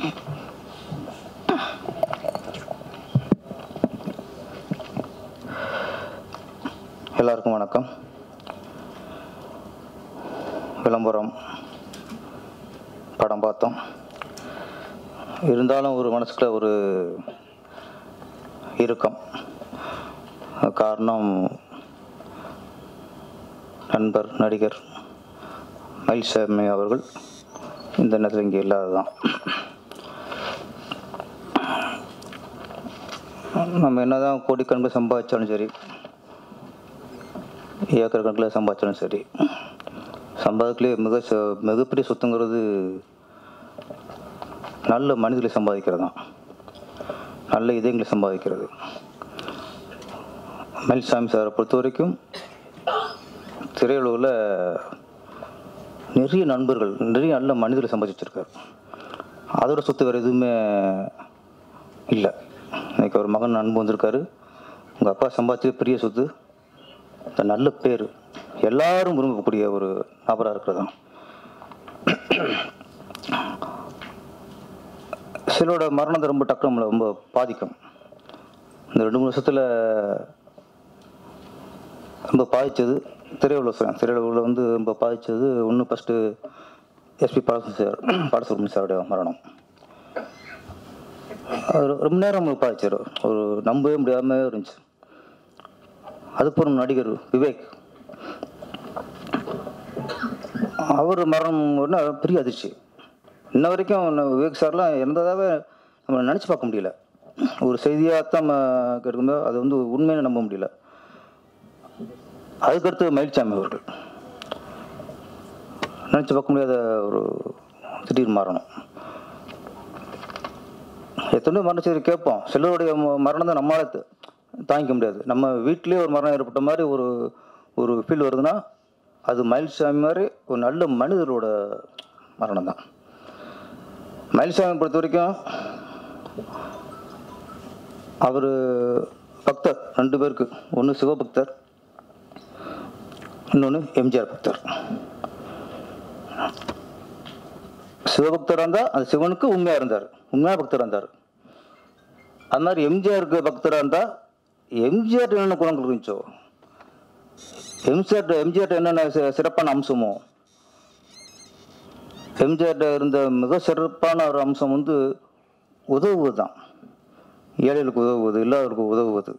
எல்லாருக்கும் வணக்கம் விளம்பரம் படம் பார்த்தோம் இருந்தாலும் ஒரு மனசுக்குள்ள ஒரு இறுக்கம் காரணம் நண்பர் நடிகர் மயில்சாமி அவர்கள் இந்த நேரத்தில் இங்கே இல்லாததான் நம்ம என்னதான் கோடிக்கணக்கில் சம்பாதிச்சாலும் சரி ஏக்கர் கணக்கில் சம்பாதிச்சாலும் சரி சம்பாதிக்கலே மிக ச- மிகப்பெரிய சொத்துங்கிறது நல்ல மனிதர்களை சம்பாதிக்கிறது தான் நல்ல இதயங்களை சம்பாதிக்கிறது மயில்சாமி சாரை பொறுத்த வரைக்கும் திரையுலகில் நிறைய நண்பர்கள் நிறைய நல்ல மனிதர்களை சம்பாதிச்சு வச்சிருக்காரு அதோட சொத்து வேறு எதுவுமே இல்லை இன்னைக்கு ஒரு மகன் அன்பு வந்திருக்காரு உங்கள் அப்பா சம்பாதிச்சது பெரிய சொத்து இந்த நல்ல பேர் எல்லாரும் விரும்பக்கூடிய ஒரு நபராக இருக்கிறதான் சிலரோட மரணத்தை ரொம்ப டக்கு நம்மளை ரொம்ப பாதிக்கும் இந்த ரெண்டு மூணு வருஷத்தில் ரொம்ப பாதித்தது திரையுலகம் திரையுலகில் வந்து ரொம்ப பாதித்தது ஒன்று first SP Balasubrahmanyam sir Balasubrahmanyam சாருடைய மரணம் அவர் ரொம்ப நேரம் நம்மளுக்கு பாதிச்சார் ஒரு நம்பவே முடியாமல் இருந்துச்சு அதுக்கப்புறம் நடிகர் விவேக் அவர் மரணம் உடனே பெரிய அதிர்ச்சி இன்ன வரைக்கும் நம்ம விவேக் சார்லாம் இறந்ததாவே நம்ம நினச்சி பார்க்க முடியல ஒரு செய்தியாக தான் நம்ம கேட்கும்போது அது வந்து உண்மைன்னு நம்ப முடியல அதுக்கடுத்து மயில்சாமி அவர்கள் நினச்சி பார்க்க முடியாத ஒரு திடீர் மரணம் எத்தனையோ மரண செய்தி கேட்போம் சிலருடைய ம- மரணம் தான் நம்மளால த- தாங்கிக்க முடியாது நம்ம வீட்டிலேயே ஒரு மரணம் ஏற்பட்ட மாதிரி ஒரு ஒரு ஃபீல் வருதுன்னா அது மயில்சாமி மாதிரி ஒரு நல்ல மனிதரோட மரணம் தான் மயில்சாமி பொறுத்த வரைக்கும் அவர் பக்தர் ரெண்டு பேருக்கு ஒன்று சிவபக்தர் இன்னொன்று எம்ஜிஆர் பக்தர் சிவபக்தராக இருந்தால் அந்த சிவனுக்கு உண்மையாக இருந்தார் உண்மையாக பக்தராக இருந்தார் அது மாதிரி எம்ஜிஆருக்கு பக்தராக இருந்தால் எம்ஜிஆர் என்னென்ன குணங்கள் இருந்துச்சோ எம்ஜிஆர் எம்ஜிஆர் என்னென்ன சி- சிறப்பான அம்சமோ எம்ஜிஆர் இருந்த மிக சிறப்பான ஒரு அம்சம் வந்து உதவுவது தான் ஏழைகளுக்கு உதவுவது இல்லாதவருக்கு உதவுவது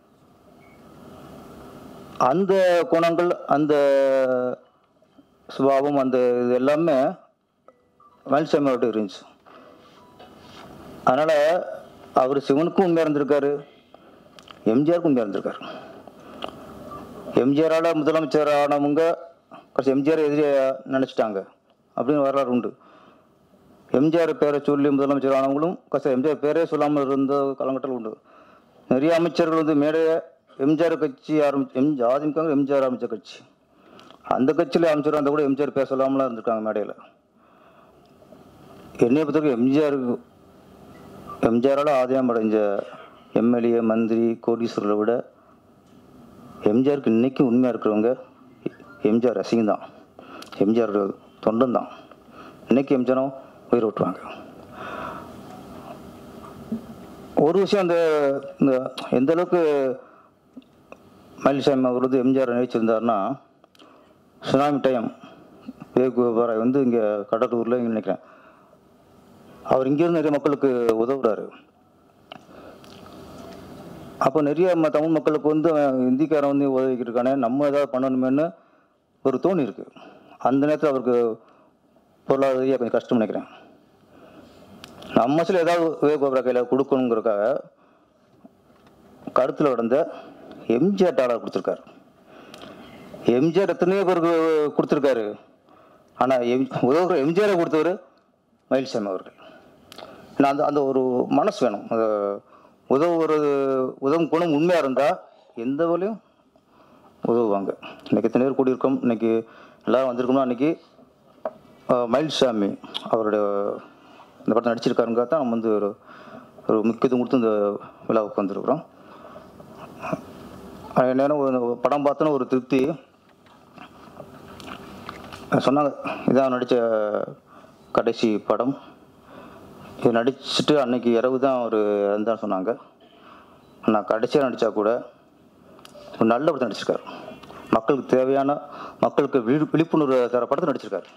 அந்த குணங்கள் அந்த சுபாவம் அந்த இது எல்லாமே மயில்சாமி அவர்கிட்ட இருந்துச்சு அதனால் அவர் சிவனுக்கும் உண்மையாக இருந்திருக்காரு எம்ஜிஆருக்கும் உண்மையாக இருந்திருக்காரு எம்ஜிஆரால் முதலமைச்சர் ஆனவங்க கடைசி எம்ஜிஆர் எதிரியை நினச்சிட்டாங்க அப்படின்னு வரலாறு உண்டு எம்ஜிஆர் பேரை சொல்லி முதலமைச்சர் ஆனவங்களும் கடைசி எம்ஜிஆர் பேரே சொல்லாமல் இருந்த காலகட்டத்தில் உண்டு நிறைய அமைச்சர்கள் வந்து மேடையை எம்ஜிஆர் கட்சி ஆரம்பிச்சு எம் அதிமுக எம்ஜிஆர் ஆரம்பித்த கட்சி அந்த கட்சியில் அமைச்சர் இருந்தால் கூட எம்ஜிஆர் பேர் சொல்லாமலாம் இருந்திருக்காங்க மேடையில் என்னைய பொறுத்தவரைக்கும் எம்ஜிஆருக்கு எம்ஜிஆரால் ஆதாயம் அடைஞ்ச எம்எல்ஏ மந்திரி கோடீஸ்வரரை விட எம்ஜிஆருக்கு இன்னைக்கும் உண்மையாக இருக்கிறவங்க எம்ஜிஆர் ரசிகம் தான் எம்ஜிஆர் தொண்டன் தான் இன்னைக்கு எம்ஜிஆரும் உயிர் விட்டுருவாங்க ஒரு விஷயம் அந்த இந்த எந்த அளவுக்கு மயில்சாமி அவர் வந்து எம்ஜிஆர் நினைச்சிருந்தாருன்னா சுனாமி டைம் விவேக் வந்து இங்கே கடலூரில் இங்கே நினைக்கிறேன் அவர் இங்கேருந்து நிறைய மக்களுக்கு உதவுறாரு அப்போ நிறைய ம- தமிழ் மக்களுக்கு வந்து அவன் ஹிந்திக்காரன் வந்து உதவிக்கிட்டு இருக்கானே நம்ம ஏதாவது பண்ணணுமேன்னு ஒரு தோணி இருக்கு அந்த நேரத்தில் அவருக்கு பொருளாதார ரீதியாக கொஞ்சம் கஷ்டம் நினைக்கிறேன் நம்ம சில ஏதாவது விவேகோபுரா கையில் கொடுக்கணுங்கிறதுக்காக கருத்தில் உடந்த எம்ஜிஆர் டாலர் கொடுத்துருக்காரு எம்ஜிஆர் எத்தனையோ பேருக்கு கொடுத்துருக்காரு ஆனால் எம் உதவுகிற எம்ஜிஆரை கொடுத்தவர் மயில்சாமி அவர்கள் ஏன்னா அந்த அந்த ஒரு மனசு வேணும் அந்த உதவுறது உதவும் குணம் உண்மையாக இருந்தால் எந்த வழியும் உதவுவாங்க இன்னைக்கு எத்தனை பேர் கூடியிருக்கோம் இன்னைக்கு எல்லாரும் வந்திருக்கோம்னா அன்னைக்கு அஹ், மயில்சாமி அவருடைய இந்த படத்தை நடிச்சிருக்காருங்க தான் நம்ம வந்து ஒரு ஒரு முக்கியத்துவம் கொடுத்து இந்த விழாவுக்கு வந்திருக்கிறோம் அஹ், நேரம் ஒரு படம் பார்த்தோன்னா ஒரு திருப்தி சொன்னாங்க இதான் நடித்த கடைசி படம் இது நடிச்சுட்டு அன்னைக்கு இரவு தான் ஒரு இருந்தான்னு சொன்னாங்க நான் கடைசியாக நடித்தா கூட ஒரு நல்ல படத்தை நடிச்சிருக்காரு மக்களுக்கு தேவையான மக்களுக்கு விழி விழிப்புணர்வு தர படத்தை நடிச்சிருக்காரு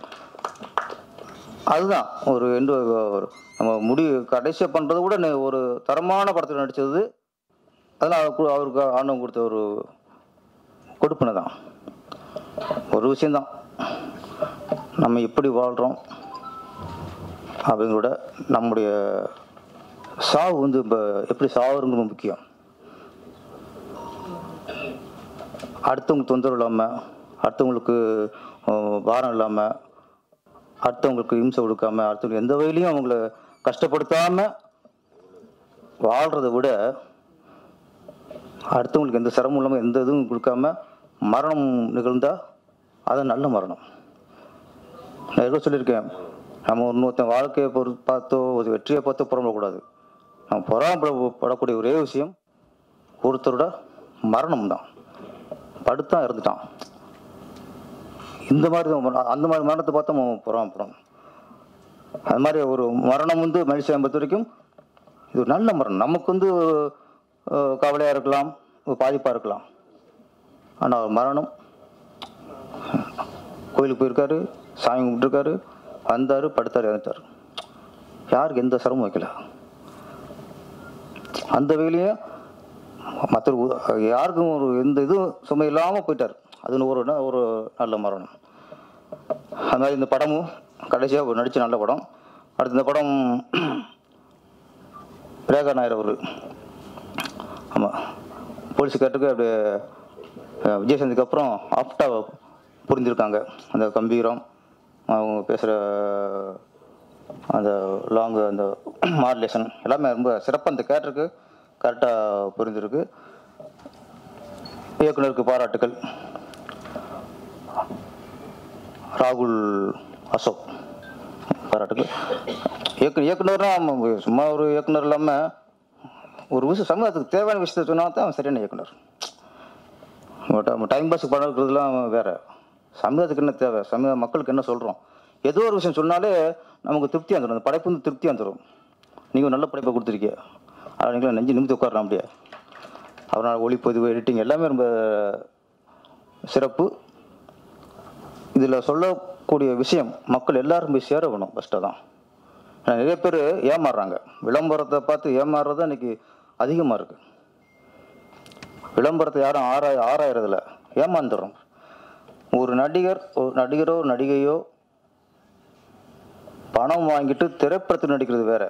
அதுதான் ஒரு எண்டு ஒரு நம்ம முடி கடைசியாக பண்ணுறத விட நெ- ஒரு தரமான படத்தில் நடித்தது அதெல்லாம் அவருக்கு அவருக்கு ஆண்டவன் கொடுத்த ஒரு கொடுப்பினை தான் ஒரு விஷயந்தான் நம்ம எப்படி வாழ்கிறோம் அப்படிங்கிறத நம்முடைய சாவு வந்து இப்போ எப்படி சாவுங்கிறது ரொம்ப முக்கியம் அடுத்தவங்களுக்கு தொந்தரவு இல்லாமல் அடுத்தவங்களுக்கு அஹ், பாரம் இல்லாமல் அடுத்தவங்களுக்கு இம்சை கொடுக்காம அடுத்தவங்களுக்கு எந்த வகையிலையும் அவங்கள கஷ்டப்படுத்தாம வாழ்கிறத விட அடுத்தவங்களுக்கு எந்த சிரமம் இல்லாமல் எந்த இதுவும் கொடுக்காம மரணம் நிகழ்ந்தா அது நல்ல மரணம் நான் எவ்வளோ சொல்லியிருக்கேன் நம்ம இன்னொருத்தன் வாழ்க்கையை பொறு பார்த்தோ ஒரு வெற்றியை பார்த்தோ புறம்படக்கூடாது நம்ம புறாம்படக்கூடிய ஒரே விஷயம் ஒருத்தரோட மரணம் தான் படுத்தான் இறந்துட்டான் இந்த மாதிரி தான் மரணம். அந்த மாதிரி மரணத்தை பார்த்தா நம்ம புறாம்படும் அது மாதிரி ஒரு மரணம் வந்து மனுஷன் பொறுத்த வரைக்கும் இது ஒரு நல்ல மரணம் நமக்கு வந்து அஹ், கவலையா இருக்கலாம் ஒரு பாதிப்பாக இருக்கலாம் ஆனால் மரணம் கோயிலுக்கு போயிருக்காரு சாமி கும்பிட்டுருக்காரு வந்தார் படுத்தார் இறந்துட்டார் யாருக்கு எந்த சிரமம் வைக்கல அந்த வகையிலையும் மற்ற யாருக்கும் ஒரு எந்த இதுவும் சுமை இல்லாமல் போயிட்டார் அது ஒரு ந- ஒரு நல்ல மரணம் அது மாதிரி இந்த படமும் கடைசியாக நடித்த நல்ல படம் அடுத்து இந்த படம் ரேகா நாயர் அவர் ஆமாம் போலீஸ் கேட்டுக்கு அப்படியே அஹ், விஜய் சந்திக்கு அப்புறம் ஆப்டாக புரிஞ்சிருக்காங்க அந்த கம்பீரம் அவங்க பேசுகிற அந்த லாங் அந்த மாடுலேஷன் எல்லாமே ரொம்ப சிறப்பாக அந்த கேரக்டருக்கு கரெக்டாக புரிஞ்சிருக்கு இயக்குனருக்கு பாராட்டுக்கள் ராகுல் அசோக் பாராட்டுக்கள் இயக்கு இயக்குனர்னா நம்ம சும்மா ஒரு இயக்குனர் இல்லாமல் ஒரு விஷயம் சமூகத்துக்கு தேவையான விஷயத்த சொன்னால் தான் அவன் சரியான இயக்குனர் நம்ம டைம் பாஸ் படம் இருக்கிறதுலாம் வேற சமூகத்துக்கு என்ன தேவை சமூக மக்களுக்கு என்ன சொல்கிறோம் ஏதோ ஒரு விஷயம் சொன்னாலே நமக்கு திருப்தியாக வந்துடும் அந்த படைப்பு வந்து திருப்தியாக வந்துடும் நீங்கள் ஒரு நல்ல படைப்பை கொடுத்துருக்கீங்க ஆனால் நீங்களும் நெஞ்சு நிமித்து உட்காரலாம் அப்படியே அவரால் ஒளிப்பதிவு எடிட்டிங் எல்லாமே ரொம்ப சிறப்பு இதில் சொல்லக்கூடிய விஷயம் மக்கள் எல்லாரும் போய் சேர வேணும் ஃபஸ்ட்டாக தான் ஏன்னா நிறைய பேர் ஏமாறுறாங்க விளம்பரத்தை பார்த்து ஏமாறுறது இன்னைக்கு அதிகமாக இருக்கு விளம்பரத்தை யாரும் ஆராய ஆராயறதில்ல ஏமாந்துடுறோம் ஒரு நடிகர் ஒரு நடிகரோ ஒரு நடிகையோ பணம் வாங்கிட்டு திரைப்படத்தில் நடிக்கிறது வேற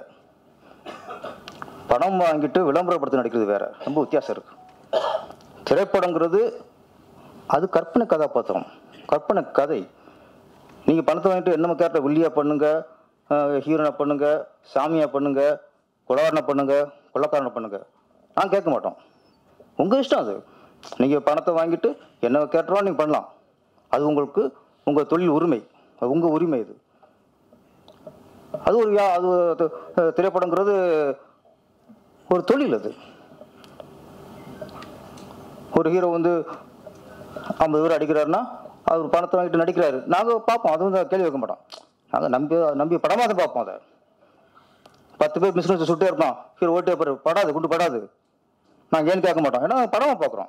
பணம் வாங்கிட்டு விளம்பரப்படுத்தி நடிக்கிறது வேற ரொம்ப வித்தியாசம் இருக்கு திரைப்படங்கிறது அது கற்பனை கதாபாத்திரம் கற்பனை கதை நீங்கள் பணத்தை வாங்கிட்டு என்னமோ கேரக்டர் வில்லியா பண்ணுங்க ஹீரோனை பண்ணுங்க சாமியா பண்ணுங்க கொலகாரனை பண்ணுங்க கொள்ளக்காரனை பண்ணுங்க நான் கேட்க மாட்டோம் உங்கள் இஷ்டம் அது நீங்கள் பணத்தை வாங்கிட்டு என்ன கேட்டுறோம் நீங்கள் பண்ணலாம் அது உங்களுக்கு உங்கள் தொழில் உரிமை அது உங்கள் உரிமை இது அது ஒரு யா- அது அது, அஹ், திரைப்படங்கிறது ஒரு தொழில் அது ஒரு ஹீரோ வந்து ஐம்பது பேர் அடிக்கிறாருன்னா அவர் பணத்தை வாங்கிட்டு நடிக்கிறாரு நாங்கள் பார்ப்போம் அது வந்து கேள்வி வைக்க மாட்டோம் நாங்கள் நம்பி நம்பி படமாக தான் பார்ப்போம் அதை பத்து பேர் பிஸ்னஸ் சுட்டே இருப்பான் ஹீரோ ஓட்டே பாரு படாது குண்டு படாது நாங்கள் ஏன்னு கேட்க மாட்டோம் ஏன்னா படமாக பார்க்குறோம்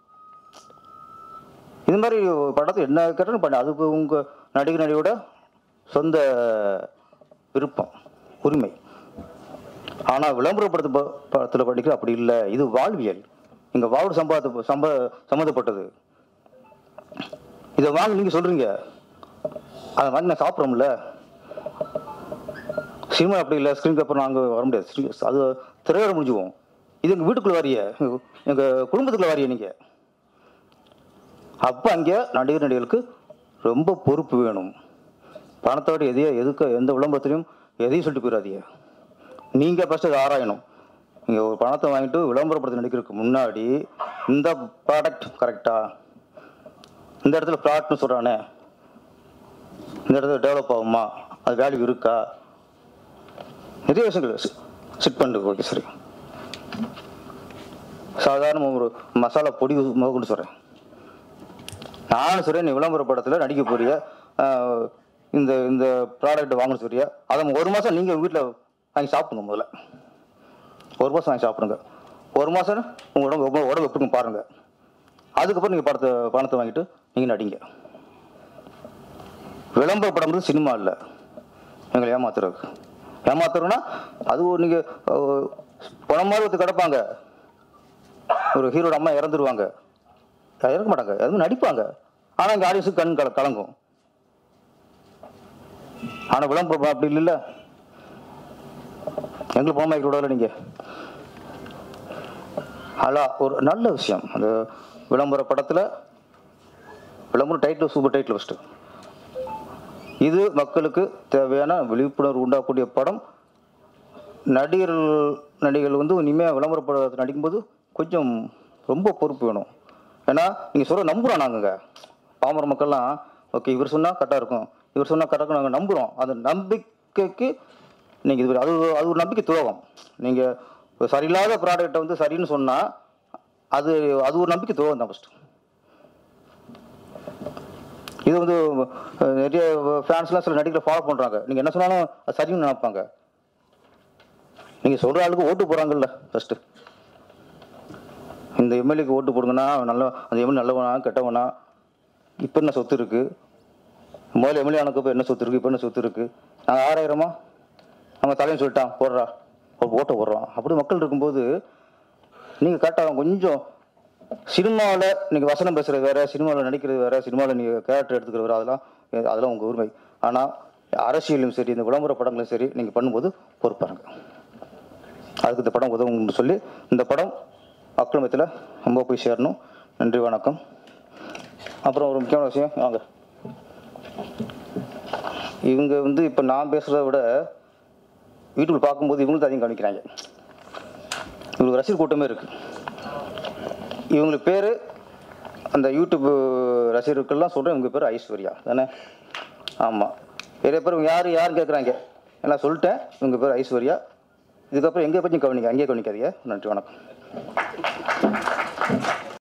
இது மாதிரி படத்தை என்ன கேட்டாலும் பண்ண அது உங்கள் நடிகர் நடிகையோட சொந்த விருப்பம் உரிமை ஆனால் விளம்பரப்படுத்த ப- படத்தில் படிக்கிற அப்படி இல்லை இது வாழ்வியல் இங்கே வாழ்வு சம்பாத சம்ப சம்மந்தப்பட்டது இதை வாங்க நீங்கள் சொல்கிறீங்க அதை வாங்கி நான் சாப்பிட்றோம்ல சினிமா அப்படி இல்லை ஸ்க்ரீன் அப்புறம் நாங்கள் வர முடியாது screen- அது திரையோட முடிஞ்சுவோம் இது எங்கள் வீட்டுக்குள்ளே வரிய எங்கள் குடும்பத்துக்குள்ளே வரிய நீங்கள் அப்போ அங்கே நடிகர் நடிகர்களுக்கு ரொம்ப பொறுப்பு வேணும் பணத்தோட எதையோ எதுக்கு எந்த விளம்பரத்திலையும் எதையும் சொல்லிட்டு போயிடாதீங்க நீங்கள் ஃபஸ்ட்டு அதை ஆராயணும் நீங்கள் ஒரு பணத்தை வாங்கிட்டு விளம்பரப்படுத்தி நடிக்கிறதுக்கு முன்னாடி இந்த ப்ராடக்ட் கரெக்டா இந்த இடத்துல ப்ராடக்ட்னு சொல்கிறானே இந்த இடத்துல டெவலப் ஆகுமா அது வேல்யூ இருக்கா நிறைய விஷயங்கள் செட் பண்ணிட்டு ஓகே சரி சாதாரண ஒரு மசாலா பொடி முதற்கொண்டு சொல்கிறேன் நானும் சரி நீ விளம்பர படத்தில் நடிக்க போறிய ஆஹ் இந்த இந்த ப்ராடக்ட் வாங்கணும் சொல்றியா அதை ஒரு மாதம் நீங்கள் வீட்டில் வாங்கி சாப்பிடுங்க முதல்ல ஒரு மாதம் வாங்கி சாப்பிடுங்க ஒரு மாதம் உங்கள் உடம்பு உங்க உடம்பு எப்படி இருக்குன்னு பாருங்கள் அதுக்கப்புறம் நீங்கள் படத்தை பணத்தை வாங்கிட்டு நீங்கள் நடிங்க விளம்பர படம்ன்றது சினிமா இல்லை எங்களை ஏமாத்துறதுக்கு ஏமாத்துறோன்னா அது நீங்கள் பணம் மாதிரி ஒருத்தர் கிடப்பாங்க ஒரு ஹீரோட அம்மா இறந்துருவாங்க இறக்க மாட்டாங்க அதுவும் நடிப்பாங்க ஆனால் இங்கே ஆடியன்ஸுக்கு கண் கல கலங்கும் ஆனால் விளம்பரம் படம் அப்படி இல்லைல்ல எங்களுக்கு பணம் வாங்கி விடல நீங்கள் அலா ஒரு நல்ல விஷயம் அந்த விளம்பர படத்தில் விளம்பரம் டைட்டில் சூப்பர் டைட்டில் ஃபஸ்ட்டு இது மக்களுக்கு தேவையான விழிப்புணர்வு உண்டாக்கக்கூடிய படம் நடிகர்கள் நடிகர்கள் வந்து இனிமேல் விளம்பர படத்தை நடிக்கும்போது கொஞ்சம் ரொம்ப பொறுப்பு வேணும் ஏன்னா நீங்கள் சொல்ல நம்புகிறோம் நாங்கள் பாமர மக்கள்லாம் ஓகே இவர் சொன்னால் கரெக்டாக இருக்கும் இவர் சொன்னால் கரெக்டாக நாங்கள் நம்புகிறோம் அந்த நம்பிக்கைக்கு நீங்கள் இது அது அது ஒரு நம்பிக்கை துரோகம் நீங்கள் சரியில்லாத ப்ராடக்ட்டை வந்து சரின்னு சொன்னால் அது அது ஒரு நம்பிக்கை துரோகம் தான் ஃபஸ்ட்டு இது வந்து அஹ், நிறைய ஃபேன்ஸ்லாம் சில நடிகரை ஃபாலோ பண்ணுறாங்க நீங்கள் என்ன சொன்னாலும் அது சரின்னு நினைப்பாங்க நீங்கள் சொல்கிற ஆளுக்கு ஓட்டு போகிறாங்கல்ல ஃபஸ்ட்டு இந்த எம்எல்ஏக்கு ஓட்டு போடுங்கன்னா அவன் நல்ல அந்த எம்எல்ஏ நல்லவனா கெட்டவனா இப்போ என்ன சொத்து இருக்குது முதல்ல எம்எல்ஏ ஆனக்கு இப்போ என்ன சொத்து இருக்குது இப்போ என்ன சொத்து இருக்குது நாங்கள் ஆறாயிரமா நம்ம தலைன்னு சொல்லிட்டான் போடுறா ஒரு ஓட்டை போடுறோம் அப்படி மக்கள் இருக்கும்போது நீங்கள் கரெக்டாக கொஞ்சம் சினிமாவில் நீங்கள் வசனம் பேசுகிறது வேற சினிமாவில் நடிக்கிறது வேற சினிமாவில் நீங்கள் கேரக்டர் எடுத்துக்கிறது வேற அதெல்லாம் அதெல்லாம் உங்கள் உரிமை ஆனால் அரசியலும் சரி இந்த விளம்பர படங்களும் சரி நீங்கள் பண்ணும்போது பொறுப்பாருங்க அதுக்கு இந்த படம் உதவும்னு சொல்லி இந்த படம் மக்கள் மத்தியில் ரொம்ப போய் சேரணும் நன்றி வணக்கம் அப்புறம் ஒரு முக்கியமான விஷயம் வாங்க இவங்க வந்து இப்போ நான் பேசுகிறத விட வீட்டுக்குள்ள பார்க்கும்போது இவங்களும் அதிகம் கவனிக்கிறாங்க இவங்களுக்கு ரசிகர் கூட்டமே இருக்குது இவங்களுக்கு பேர் அந்த யூடியூப் ரசிகர்களுக்கெல்லாம் சொல்கிறேன் இவங்க பேர் ஐஸ்வர்யா தானே ஆமாம் நிறைய பேர் இவங்க யார் யாருன்னு கேட்குறாங்க நான் சொல்லிட்டேன் இவங்க பேர் ஐஸ்வர்யா இதுக்கப்புறம் எங்கே பற்றி கவனிங்க அங்கேயே கவனிக்காதீங்க நன்றி வணக்கம்